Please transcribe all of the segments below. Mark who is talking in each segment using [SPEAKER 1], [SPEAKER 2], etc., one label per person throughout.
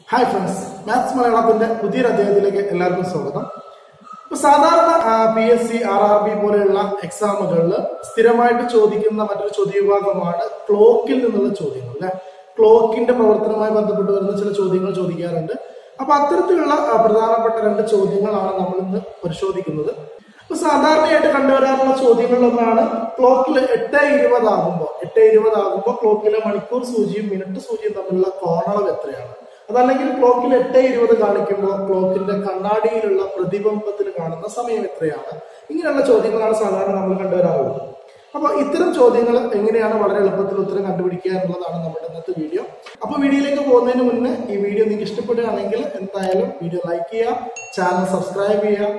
[SPEAKER 1] Hi friends maths മലയാളത്തിന്റെ പുതിയൊരു അധ്യായത്തിലേക്ക് എല്ലാവർക്കും സ്വാഗതം ഇപ്പൊ സാധാരണ P S C R R B പോലെയുള്ള എക്സാമുകളിൽ സ്ഥിരമായിട്ട് ചോദിക്കുന്ന മറ്റൊരു ചോദ്യ വിഭാഗമാണ് ക്ലോക്കിൽ നിന്നുള്ള ചോദ്യങ്ങൾ അല്ലെ ക്ലോക്കിന്റെ പ്രവർത്തനവുമായി ബന്ധപ്പെട്ട് വരുന്ന ചില ചോദ്യങ്ങൾ ചോദിക്കാറുണ്ട് അപ്പൊ അത്തരത്തിലുള്ള ആ, പ്രധാനപ്പെട്ട രണ്ട് ചോദ്യങ്ങളാണ് നമ്മൾ ഇന്ന് പരിശോധിക്കുന്നത് ഇപ്പൊ സാധാരണയായിട്ട് കണ്ടുവരാറുള്ള ചോദ്യങ്ങളിലൊന്നാണ് ക്ലോക്കിൽ എട്ട് ഇരുപതാകുമ്പോൾ എട്ട് ഇരുപതാകുമ്പോൾ ക്ലോക്കിലെ മണിക്കൂർ സൂചിയും മിനിറ്റ് സൂചിയും തമ്മിലുള്ള കോണളവ് എത്രയാണ് അതല്ലെങ്കിൽ ക്ലോക്കിൽ എട്ട് ഇരുപത് കാണിക്കുമ്പോൾ ക്ലോക്കിന്റെ കണ്ണാടിയിലുള്ള പ്രതിബിംബത്തിൽ കാണുന്ന സമയം എത്രയാണ് ഇങ്ങനെയുള്ള ചോദ്യങ്ങളാണ് സാധാരണ നമ്മൾ കണ്ടുവരാറുള്ളത് അപ്പൊ ഇത്തരം ചോദ്യങ്ങൾ എങ്ങനെയാണ് വളരെ എളുപ്പത്തിൽ ഉത്തരം കണ്ടുപിടിക്കുക എന്നുള്ളതാണ് നമ്മുടെ ഇന്നത്തെ വീഡിയോ അപ്പൊ വീഡിയോയിലേക്ക് പോകുന്നതിന് മുന്നേ ഈ വീഡിയോ നിങ്ങൾക്ക് ഇഷ്ടപ്പെടുകയാണെങ്കിൽ എന്തായാലും വീഡിയോ ലൈക്ക് ചെയ്യുക ചാനൽ സബ്സ്ക്രൈബ് ചെയ്യുക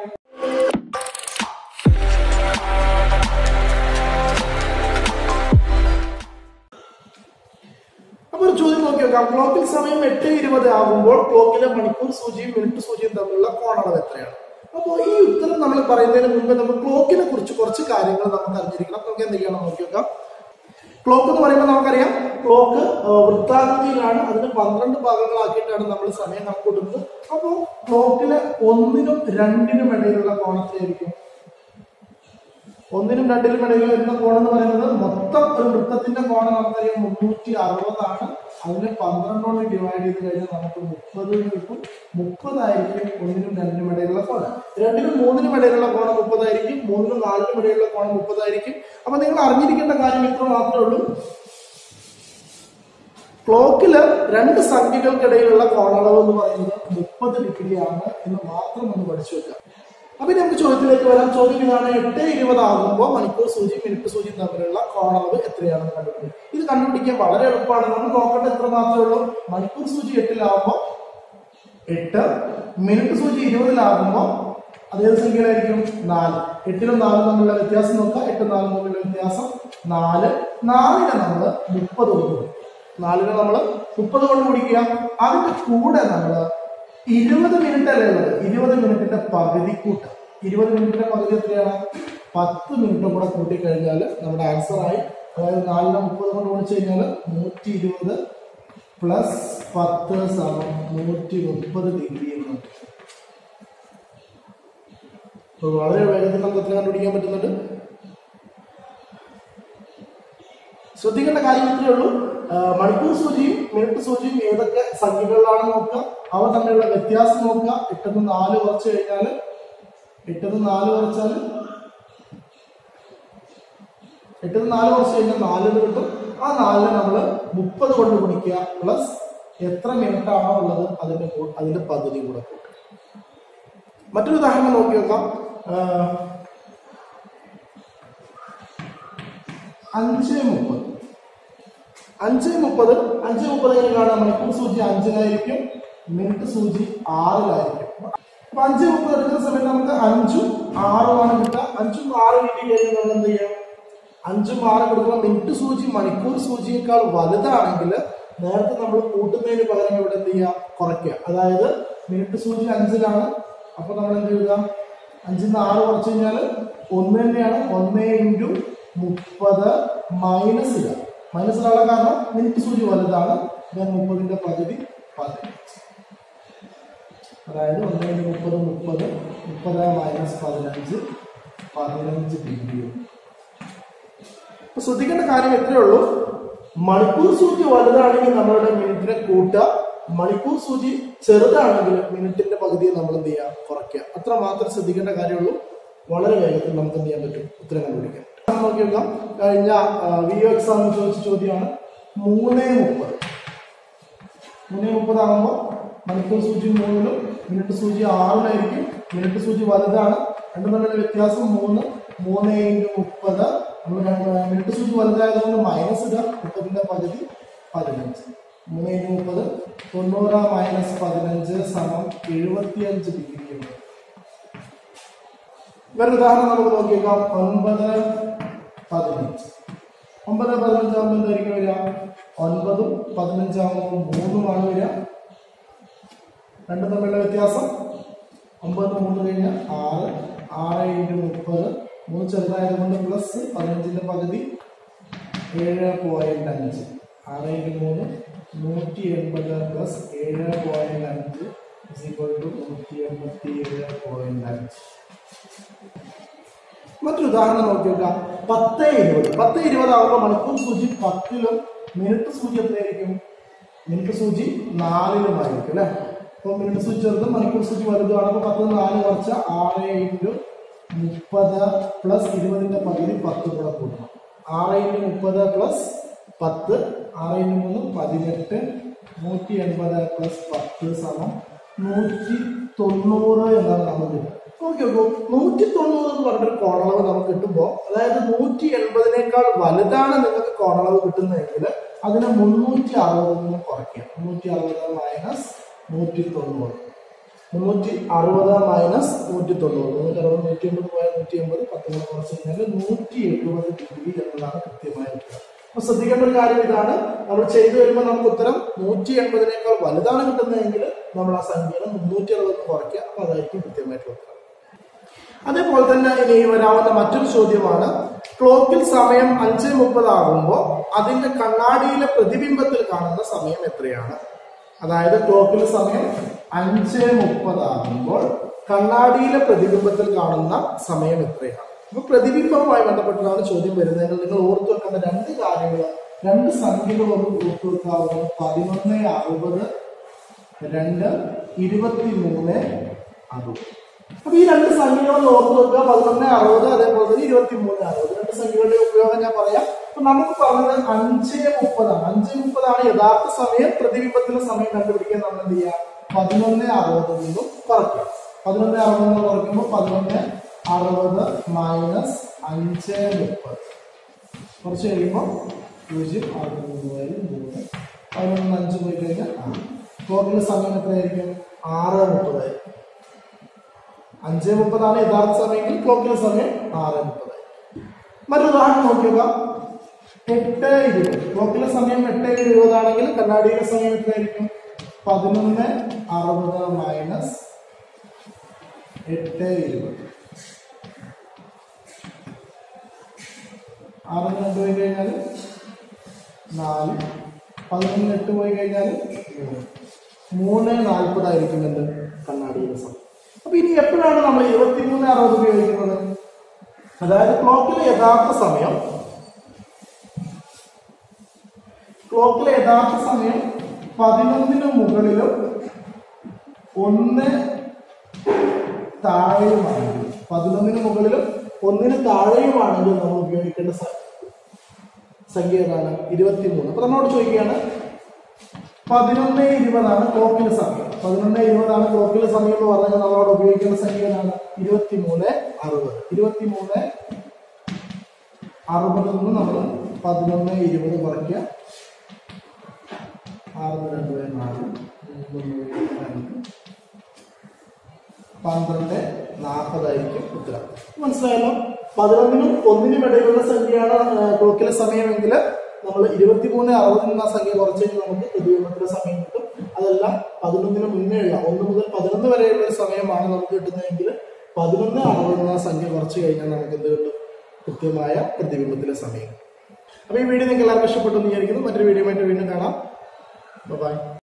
[SPEAKER 1] അപ്പൊ ഒരു ചോദ്യം നോക്കി നോക്കാം ക്ലോക്കിൽ സമയം എട്ട് ഇരുപത് ആകുമ്പോൾ ക്ലോക്കിലെ മണിക്കൂർ സൂചിയും മിനിറ്റ് സൂചിയും തമ്മിലുള്ള കോണളവ് എത്രയാണ് അപ്പോൾ ഈ ഉത്തരം നമ്മൾ പറയുന്നതിന് മുമ്പ് നമ്മൾ ക്ലോക്കിനെ കുറിച്ച് കുറച്ച് കാര്യങ്ങൾ നമുക്ക് അറിഞ്ഞിരിക്കണം നമുക്ക് എന്തൊക്കെയാണെന്ന് നോക്കി നോക്കാം ക്ലോക്ക് എന്ന് പറയുമ്പോൾ നമുക്കറിയാം ക്ലോക്ക് വൃത്താകൃതിയിലാണ് അതിന് പന്ത്രണ്ട് ഭാഗങ്ങളാക്കിയിട്ടാണ് നമ്മൾ സമയം കണക്കൂട്ടുന്നത് അപ്പോൾ ക്ലോക്കിലെ ഒന്നിനും രണ്ടിനും ഇടയിലുള്ള കോണത്തിലായിരിക്കും ഒന്നിനും രണ്ടിനും ഇടയിൽ വരുന്ന കോൺ എന്ന് പറയുന്നത് മൊത്തം ഒരു വൃത്തത്തിന്റെ കോണം നമുക്കറിയാം മുന്നൂറ്റി അറുപതാണ് അതിനെ പന്ത്രണ്ടോട് ഡിവൈഡ് ചെയ്ത് കഴിഞ്ഞാൽ നമുക്ക് മുപ്പത് കിട്ടും മുപ്പതായിരിക്കും ഒന്നിനും രണ്ടിനും ഇടയിലുള്ള കോൺ രണ്ടിനും മൂന്നിനും ഇടയിലുള്ള കോണം മുപ്പതായിരിക്കും മൂന്നിനും നാലിനും ഇടയിലുള്ള കോണം മുപ്പതായിരിക്കും അപ്പൊ നിങ്ങൾ അറിഞ്ഞിരിക്കേണ്ട കാര്യം ഇത്ര മാത്രമേ ഉള്ളൂ ക്ലോക്കില് രണ്ട് സംഖ്യകൾക്കിടയിലുള്ള കോണളവ് എന്ന് പറയുന്നത് മുപ്പത് ഡിഗ്രിയാണ് എന്ന് മാത്രം ഒന്ന് പഠിച്ചു വെക്കുക അപ്പൊ ഇനി നമുക്ക് ചോദ്യത്തിലേക്ക് വരാം ചോദ്യം ഇതാണ് എട്ട് ഇരുപത് ആകുമ്പോൾ മണിക്കൂർ സൂചി മിനിറ്റ് സൂചി തമ്മിലുള്ള കോണളവ് എത്രയാണെന്ന് കണ്ടുപിടിക്കും ഇത് കണ്ടുപിടിക്കാൻ വളരെ എളുപ്പമാണ് നമ്മൾ നോക്കേണ്ട എത്ര മാത്രമേ ഉള്ളൂ മണിക്കൂർ സൂചി എട്ടിലാകുമ്പോൾ എട്ട് മിനിറ്റ് സൂചി ഇരുപതിലാകുമ്പോൾ അതേത് സംഖ്യയിലായിരിക്കും നാല് എട്ടിലും നാലും തമ്മിലുള്ള വ്യത്യാസം നോക്കുക എട്ടും നാലും തമ്മിലുള്ള വ്യത്യാസം നാല് നാലിനെ നമ്മൾ മുപ്പത് കൊണ്ട് ഗുണിക്കും. നാലിനെ നമ്മൾ മുപ്പത് കൊണ്ട് പിടിക്കുക അതിന്റെ കൂടെ നമ്മൾ ഇരുപത് മിനിറ്റ് അല്ലേ ഉള്ളത് ഇരുപത് മിനിറ്റിന്റെ പകുതി കൂട്ടം ഇരുപത് മിനിറ്റിന്റെ പകുതി എത്രയാണ് പത്ത് മിനിറ്റ് കൂടെ കൂട്ടിക്കഴിഞ്ഞാൽ നമ്മുടെ ആൻസർ ആയി അതായത് നാലിനെ മുപ്പത് കൊണ്ട് ഗുണിച്ച് കഴിഞ്ഞാൽ നൂറ്റി ഇരുപത് പ്ലസ് പത്ത് സമം നൂറ്റി മുപ്പത് ഡിഗ്രി എന്ന് കിട്ടും. അപ്പോൾ വളരെ വേഗത്തിൽ നമുക്ക് എത്ര കണ്ടുപിടിക്കാൻ പറ്റുന്നുണ്ട് ശ്രദ്ധിക്കേണ്ട കാര്യം ഇത്രയേ ഉള്ളൂ ആ, മണിക്കൂർ സൂചിയും മിനിറ്റ് സൂചിയും ഏതൊക്കെ സംഖ്യകളിലാണ് നോക്കുക അവ തമ്മിലുള്ള വ്യത്യാസം നോക്കുക എട്ടെന്ന് നാല് കുറച്ച് കഴിഞ്ഞാൽ എട്ടെന്ന് നാല് കുറച്ചാൽ എട്ടെന്ന് നാല് കുറച്ച് കഴിഞ്ഞാൽ നാലിന് കിട്ടും ആ നാലിന് നമ്മൾ മുപ്പത് കൊണ്ട് ഗുണിക്കുക പ്ലസ് എത്ര മിനിറ്റ് ആണോ ഉള്ളത് അതിന്റെ കൂ- അതിന്റെ പകുതി കൂടെ കൂട്ടുക മറ്റൊരു ഉദാഹരണം നോക്കി നോക്കാം ആ, അഞ്ച് മുപ്പത് അഞ്ച് മുപ്പത് അഞ്ച് മുപ്പത് കഴിഞ്ഞ് കാണാൻ മണിക്കൂർ സൂചി അഞ്ചിലായിരിക്കും മിനിറ്റ് സൂചി ആറിലായിരിക്കും അപ്പൊ അഞ്ച് മുപ്പത് എടുക്കുന്ന സമയത്ത് നമുക്ക് അഞ്ചും ആറുമാണ് കിട്ടുക അഞ്ചും ആറും കിട്ടി കഴിഞ്ഞാൽ നമ്മൾ എന്ത് ചെയ്യാം അഞ്ചും ആറും കൊടുക്കുമ്പോൾ മിനിറ്റ് സൂചി മണിക്കൂർ സൂചിയേക്കാൾ വലുതാണെങ്കിൽ നേരത്തെ നമ്മൾ കൂട്ടുന്നതിന് പകരം ഇവിടെ എന്ത് ചെയ്യുക കുറയ്ക്കുക അതായത് മിനിറ്റ് സൂചി അഞ്ചിലാണ് അപ്പൊ നമ്മൾ എന്ത് ചെയ്യുക അഞ്ചിൽ നിന്ന് ആറ് കുറച്ച് കഴിഞ്ഞാൽ ഒന്ന് തന്നെയാണ് ഒന്ന് ഇൻറ്റു മുപ്പത് മൈനസ് ഇടുക മൈനസ് ഇടാനുള്ള കാരണം മിനിറ്റ് സൂചി വലുതാണ് ഞാൻ മുപ്പതിന്റെ പകുതി പതിനഞ്ച് അതായത് ഒന്ന് ഇൻറ്റു മുപ്പത് മുപ്പത് മുപ്പത് മൈനസ് പതിനഞ്ച് പതിനഞ്ച് ഡിഗ്രി അപ്പൊ ശ്രദ്ധിക്കേണ്ട കാര്യം എത്രയേ ഉള്ളൂ മണിക്കൂർ സൂചി വലുതാണെങ്കിൽ നമ്മളുടെ മിനിറ്റിനെ കൂട്ടുക മണിക്കൂർ സൂചി ചെറുതാണെങ്കിൽ മിനിറ്റിന്റെ പകുതിയെ നമ്മൾ എന്ത് ചെയ്യുക കുറയ്ക്കുക അത്ര മാത്രം ശ്രദ്ധിക്കേണ്ട കാര്യമുള്ളൂ വളരെ വേഗത്തിൽ നമുക്ക് എന്ത് ചെയ്യാൻ പറ്റും ഉത്തരം കണ്ടുപിടിക്കാം നമുക്ക് നോക്കി നോക്കാം കഴിഞ്ഞ വി ഒ എക്സാമിന് ചോദിച്ച ചോദ്യമാണ് മൂന്നേ മുപ്പത് മൂന്നേ മുപ്പതാകുമ്പോൾ മണിക്കൂർ സൂചി മൂന്നിലും മിനിറ്റ് സൂചി ആറിലായിരിക്കും മിനിറ്റ് സൂചി വലുതാണ് രണ്ടും തമ്മിലുള്ള വ്യത്യാസം മൂന്ന് മൂന്ന് ഇൻറ്റു മുപ്പത് നമ്മൾ രണ്ട് മിനിറ്റ് സൂചി വലുതായതുകൊണ്ട് മൈനസ് ഇടുക മുപ്പതിന്റെ പകുതി പതിനഞ്ച് മൂന്ന് ഇൻറ്റു മുപ്പത് തൊണ്ണൂറ് മൈനസ് പതിനഞ്ച് സമം എഴുപത്തിയഞ്ച് ഡിഗ്രി ഉണ്ട് വേറൊരു ഉദാഹരണം നമുക്ക് നോക്കിയേക്കാം ഒൻപത് പതിനഞ്ച് ഒമ്പത് പതിനഞ്ചാകുമ്പോൾ എന്തായിരിക്കും വരിക ഒൻപതും പതിനഞ്ചാകുമ്പോൾ മൂന്നുമാണ് വരിക രണ്ടും തമ്മിലുള്ള വ്യത്യാസം ഒമ്പത് മൂന്ന് കഴിഞ്ഞാൽ ആറ് ആറ് ഇൻറ്റു മുപ്പത് മൂന്ന് ചെറുതായതുകൊണ്ട് പ്ലസ് പതിനഞ്ചിന്റെ പകുതി ഏഴ് പോയിന്റ് അഞ്ച് ആറ് ഇൻറ്റു മൂന്ന് നൂറ്റി എൺപത് പ്ലസ് ഏഴ് പോയിന്റ് ഇരുപത്തിയേഴ് പോയിന്റ് അഞ്ച് മറ്റൊരു ഉദാഹരണം നോക്കി നോക്കാം പത്ത് ഇരുപത് പത്ത് ഇരുപത് ആകുമ്പോൾ മണിക്കൂർ സൂചി പത്തിലും മിനിറ്റ് സൂചി എത്രയായിരിക്കും മിനിറ്റ് സൂചി നാലിലുമായിരിക്കും അല്ലെ അപ്പോൾ മിനിറ്റ് സൂചി ചെറുതും മണിക്കൂർ സൂചി വലുതുമാണ് അപ്പോൾ പത്ത് നാല് കുറച്ച് ആറ് ഇൻറ്റു മുപ്പത് പ്ലസ് ഇരുപതിന്റെ പകുതി പത്ത് കൂടെ കൂട്ടണം ആറ് ഇൻറ്റു മുപ്പത് പ്ലസ് പത്ത് ആറ് ഇൻറ്റു മൂന്ന് പതിനെട്ട് നൂറ്റി എൺപത് പ്ലസ് പത്ത് സമം നൂറ്റി തൊണ്ണൂറ് എന്നാണ് നമുക്ക് കിട്ടുക നോക്കി നോക്കൂ നൂറ്റി തൊണ്ണൂറ് എന്ന് പറഞ്ഞൊരു കോണളവ് നമുക്ക് കിട്ടുമ്പോൾ അതായത് നൂറ്റി എൺപതിനേക്കാൾ വലുതാണ് നിങ്ങൾക്ക് കോണളവ് കിട്ടുന്നതെങ്കിൽ അതിനെ മുന്നൂറ്റി അറുപതിൽ നിന്ന് കുറയ്ക്കുക മുന്നൂറ്റി അറുപത് മൈനസ് നൂറ്റി തൊണ്ണൂറ് മുന്നൂറ്റി അറുപത് മൈനസ് നൂറ്റി തൊണ്ണൂറ് മുന്നൂറ്റി അറുപത് നൂറ്റി എൺപത് പോയാൽ നൂറ്റി എൺപത് പത്ത് കൂടെ കുറച്ച് കഴിഞ്ഞാൽ നൂറ്റി എഴുപത് ഡിഗ്രി എന്നതാണ് കൃത്യമായ ഉത്തരം അപ്പൊ ശ്രദ്ധിക്കേണ്ട ഒരു കാര്യം ഇതാണ് നമ്മൾ ചെയ്തു വരുമ്പോൾ നമുക്ക് ഉത്തരം നൂറ്റി എൺപതിനേക്കാൾ വലുതാണ് കിട്ടുന്നതെങ്കിൽ നമ്മൾ ആ സംഖ്യയുടെ മുന്നൂറ്റി അറുപത് കുറയ്ക്കുക അപ്പൊ അതായിരിക്കും കൃത്യമായിട്ടുള്ള ഉത്തരം അതേപോലെ തന്നെ ഇനി വരാവുന്ന മറ്റൊരു ചോദ്യമാണ് ക്ലോക്കിൽ സമയം അഞ്ച് മുപ്പതാകുമ്പോൾ അതിന്റെ കണ്ണാടിയിലെ പ്രതിബിംബത്തിൽ കാണുന്ന സമയം എത്രയാണ് അതായത് ക്ലോക്കിൽ സമയം അഞ്ച് മുപ്പതാകുമ്പോൾ കണ്ണാടിയിലെ പ്രതിബിംബത്തിൽ കാണുന്ന സമയം എത്രയാണ് അപ്പൊ പ്രതിബിംബവുമായി ബന്ധപ്പെട്ടാണ് ചോദ്യം വരുന്നതെങ്കിൽ നിങ്ങൾ ഓർത്തു വെക്കേണ്ട രണ്ട് കാര്യങ്ങൾ രണ്ട് സംഖ്യകൾ ഒന്ന് ഓർത്തു വെക്കാവുന്നത് പതിനൊന്ന് അറുപത് രണ്ട് ഇരുപത്തി മൂന്ന് അറുപത് അപ്പൊ ഈ രണ്ട് സംഖ്യകൾ ഓർത്ത് വെക്കുക പതിനൊന്ന് അറുപത് അതേപോലെ തന്നെ ഇരുപത്തി മൂന്ന് അറുപത് രണ്ട് സംഖ്യകളുടെ ഉപയോഗം ഞാൻ പറയാം അപ്പൊ നമുക്ക് പറഞ്ഞത് അഞ്ച് മുപ്പതാണ് അഞ്ച് മുപ്പതാണ് യഥാർത്ഥ സമയം പ്രതിബിംബത്തിലെ സമയം കണ്ടുപിടിക്കാൻ നമ്മൾ എന്ത് ചെയ്യുക പതിനൊന്ന് അറുപതിൽ നിന്നും കുറയ്ക്കുക പതിനൊന്ന് അറുപതിൽ നിന്ന് കുറയ്ക്കുമ്പോൾ പതിനൊന്ന് അറുപത് മൈനസ് അഞ്ച് മുപ്പത് കുറച്ച് കഴിയുമ്പോൾ പൂജ്യം അറുപത് മൂന്ന് മൂന്ന് പതിനൊന്ന് അഞ്ച് പോയി കഴിഞ്ഞാൽ ആറ് ക്ലോക്കിന്റെ സമയം എത്രയായിരിക്കും ആറ് മുപ്പതായിരിക്കും അഞ്ച് മുപ്പതാണ് യഥാർത്ഥ സമയമെങ്കിൽ ക്ലോക്കിലെ സമയം ആറ് മുപ്പതായി മറ്റൊരു ഉദാഹരണം നോക്കിയോക്കാം എട്ട് ഇരുപത് ക്ലോക്കിലെ സമയം എട്ട് ഇരുപതാണെങ്കിൽ കണ്ണാടിയിലെ സമയം എത്രയായിരിക്കും പതിനൊന്ന് അറുപത് മൈനസ് എട്ട് ഇരുപത് ആറ് രണ്ട് പോയി കഴിഞ്ഞാൽ നാല് പതിനൊന്ന് എട്ട് പോയി കഴിഞ്ഞാൽ മൂന്ന് മൂന്ന് നാൽപ്പതായിരിക്കും എന്ത് കണ്ണാടിയുടെ സമയം അപ്പൊ ഇനി എപ്പോഴാണ് നമ്മൾ ഇരുപത്തിമൂന്ന് അറുപത് ഉപയോഗിക്കുന്നത് അതായത് ക്ലോക്കിലെ യഥാർത്ഥ സമയം ക്ലോക്കിലെ യഥാർത്ഥ സമയം പതിനൊന്നിന് മുകളിലും ഒന്ന് താഴെയുമാണെങ്കിൽ പതിനൊന്നിന് മുകളിലും ഒന്നിന് താഴെയുമാണെങ്കിൽ നമ്മൾ ഉപയോഗിക്കേണ്ട സ- സംഖ്യ ഏതാണ് ഇരുപത്തിമൂന്ന് അപ്പൊ നമ്മളോട് ചോദിക്കുകയാണ് പതിനൊന്ന് ഇരുപതാണ് ക്ലോക്കിലെ സമയം പതിനൊന്ന് ഇരുപതാണ് ക്ലോക്കിലെ സമയം എന്ന് പറഞ്ഞാൽ നമ്മളോട് ഉപയോഗിക്കുന്ന സംഖ്യ ഏതാണ് ഇരുപത്തിമൂന്ന് അറുപത് ഇരുപത്തിമൂന്ന് അറുപതിൽ നിന്ന് നമ്മൾ പതിനൊന്ന് ഇരുപത് കുറയ്ക്കുക ആറ് രണ്ട് പേര് നാല് മൂന്ന് പേര് രണ്ട് പന്ത്രണ്ട് നാൽപ്പതായിരിക്കും ഉത്തരം മനസ്സിലായല്ലോ പതിനൊന്നിനും ഒന്നിനും ഇടയിലുള്ള സംഖ്യയാണ് ആ, ക്ലോക്കിലെ സമയമെങ്കിൽ നമ്മൾ ഇരുപത്തിമൂന്ന് അറുപതിൽ നിന്ന് ആ സംഖ്യ കുറച്ച് കഴിഞ്ഞാൽ നമുക്ക് പ്രതിബിംബത്തിലെ സമയം കിട്ടും അതെല്ലാം പതിനൊന്നിന് മുന്നേ ഉള്ള ഒന്ന് മുതൽ പതിനൊന്ന് വരെയുള്ള ഒരു സമയമാണ് നമുക്ക് കിട്ടുന്നതെങ്കിൽ പതിനൊന്ന് അറുപതിൽ നിന്ന് ആ സംഖ്യ കുറച്ച് കഴിഞ്ഞാൽ നമുക്ക് എന്ത് കിട്ടും കൃത്യമായ പ്രതിബിംബത്തിലെ സമയം അപ്പൊ ഈ വീഡിയോ നിങ്ങൾക്ക് എല്ലാവർക്കും ഇഷ്ടപ്പെട്ടു എന്ന് വിചാരിക്കുന്നു മറ്റൊരു വീഡിയോ ആയിട്ട് വീണ്ടും കാണാം ബൈ